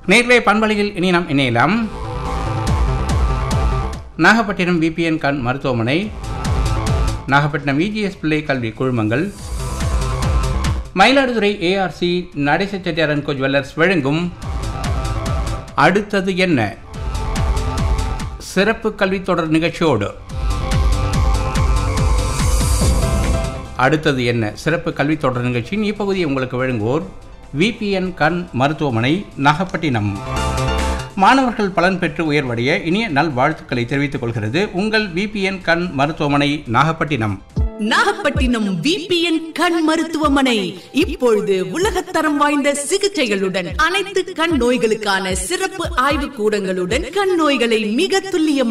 நேர்களை பண்பலையில் இனி நாம் இணையலாம் நாகப்பட்டினம் விபிஎன் கண் மருத்துவமனை நாகப்பட்டினம் இஜிஎஸ் பிள்ளை கல்வி குழுமங்கள் மயிலாடுதுறை ஏஆர்சி நடேச செட்டியாரன் கோ ஜுவல்லர்ஸ் வழங்கும் அடுத்தது என்ன சிறப்பு கல்வி தொடர் நிகழ்ச்சியோடு அடுத்தது என்ன சிறப்பு கல்வி தொடர் நிகழ்ச்சியின் இப்பகுதியை உங்களுக்கு வழங்குவோர் விபிஎன் கண் மருத்துவமனை நாகப்பட்டினம் மாணவர்கள் பலன் பெற்று உயர்வடைய இனிய நல்வாழ்த்துக்களை தெரிவித்துக் கொள்கிறது உங்கள் விபிஎன் கண் மருத்துவமனை நாகப்பட்டினம் நாகப்பட்டினம் விபிஎன் கண் மருத்துவமனை இப்பொழுது உலகத்தரம் வாய்ந்த சிகிச்சைகளுடன் அனைத்து கண் நோய்களுக்கான சிறப்பு ஆய்வு கூடங்களுடன் கண் நோய்களை மிக துல்லியமாக